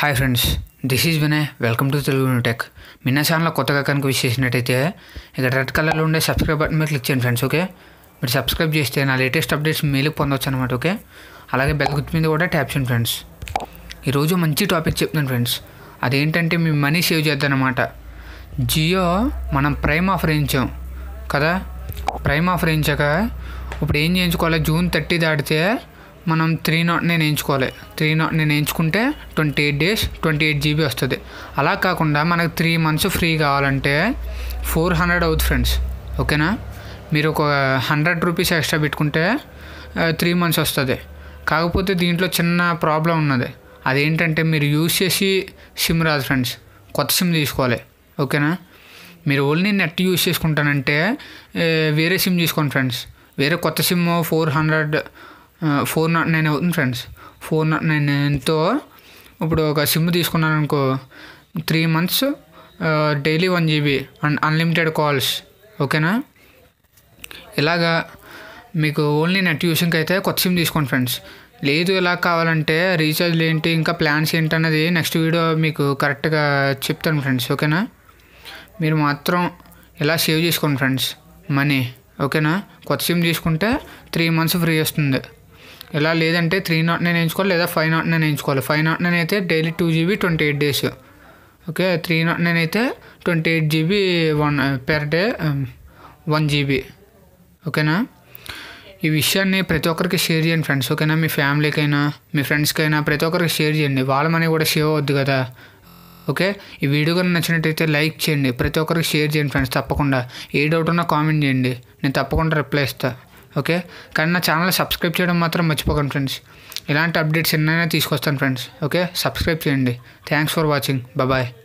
hi friends this is Vinay welcome to Telugu tech మిన్న channel కొత్తగా కనుక విష్ చేసినట్టయితే ఇక్కడ రెడ్ కలర్లో ఉండే సబ్స్క్రైబ్ బటన్ మీద క్లిక్ చేయండి ఫ్రెండ్స్ ఓకే మీరు సబ్స్క్రైబ్ చేస్తే నా లేటెస్ట్ అప్డేట్స్ మేలు పొందొచ్చు అనమాట ఓకే అలాగే బెల్ గుర్తు మీద కూడా ట్యాప్ చేయండి ఫ్రెండ్స్ ఈరోజు మంచి టాపిక్ చెప్తున్నాను ఫ్రెండ్స్ అదేంటంటే మీ మనీ సేవ్ చేద్దామన్నమాట జియో మనం ప్రైమ్ ఆఫర్ వేయించాం కదా ప్రైమ్ ఆఫర్ వేయించాక ఇప్పుడు ఏం చేయించుకోవాలి జూన్ థర్టీ దాటితే మనం త్రీ నాట్ నేను ఎంచుకోవాలి త్రీ నాట్ నేను ఎంచుకుంటే twenty eight days twenty eight GB వస్తుంది అలా కాకుండా మనకు త్రీ మంత్స్ ఫ్రీ కావాలంటే ఫోర్ హండ్రెడ్ అవుతుంది ఫ్రెండ్స్ ఓకేనా మీరు ఒక హండ్రెడ్ రూపీస్ ఎక్స్ట్రా పెట్టుకుంటే త్రీ మంత్స్ వస్తుంది కాకపోతే దీంట్లో చిన్న ప్రాబ్లం ఉన్నది అదేంటంటే మీరు యూజ్ చేసి సిమ్ రాదు ఫ్రెండ్స్ కొత్త సిమ్ తీసుకోవాలి ఓకేనా మీరు ఓన్లీ నెట్ యూజ్ చేసుకుంటానంటే ఏ, వేరే సిమ్ తీసుకోండి ఫ్రెండ్స్ వేరే కొత్త SIM four hundred four nought nine అవుతుంది ఫ్రెండ్స్ ఫోర్ నాట్ నైన్తో ఇప్పుడు ఒక సిమ్ తీసుకున్నాను అనుకో three months daily one GB and unlimited calls ఓకేనా ఇలాగా మీకు ఓన్లీ నెట్ యూసింగ్కి అయితే కొత్త సిమ్ తీసుకోండి ఫ్రెండ్స్ లేదు ఇలా కావాలంటే రీఛార్జ్లు ఏంటి ఇంకా ప్లాన్స్ ఏంటి అన్నది నెక్స్ట్ వీడియో మీకు కరెక్ట్గా చెప్తాను ఫ్రెండ్స్ ఓకేనా మీరు మాత్రం ఇలా సేవ్ చేసుకోండి ఫ్రెండ్స్ మనీ ఓకేనా కొత్త సిమ్ తీసుకుంటే త్రీ మంత్స్ ఫ్రీ వస్తుంది ఇలా లేదంటే త్రీ నాట్ నైన్ ఎంచుకోవాలి లేదా ఫైవ్ నాట్ నైన్ ఎంచుకోవాలి ఫైవ్ నాట్ నైన్ అయితే daily two GB twenty eight days okay three nought nine అయితే twenty eight GB one per day one GB ఓకేనా ఈ విషయాన్ని ప్రతి ఒక్కరికి షేర్ చేయండి ఫ్రెండ్స్ ఓకేనా మీ ఫ్యామిలీకైనా మీ ఫ్రెండ్స్కైనా ప్రతి ఒక్కరికి షేర్ చేయండి వాళ్ళ మనీ కూడా సేవ్ అవుద్ది కదా ఓకే ఈ వీడియో కనుక నచ్చినట్టయితే లైక్ చేయండి ప్రతి ఒక్కరికి షేర్ చేయండి ఫ్రెండ్స్ తప్పకుండా ఏ డౌట్ ఉన్నా కామెంట్ చేయండి నేను తప్పకుండా రిప్లై ఇస్తాను ఓకే కానీ నా ఛానల్ సబ్స్క్రైబ్ చేయడం మాత్రం మర్చిపోకండి ఫ్రెండ్స్ ఇలాంటి అప్డేట్స్ ఎన్నైనా తీసుకొస్తాను ఫ్రెండ్స్ ఓకే సబ్స్క్రైబ్ చేయండి థ్యాంక్స్ ఫర్ వాచింగ్ బాయ్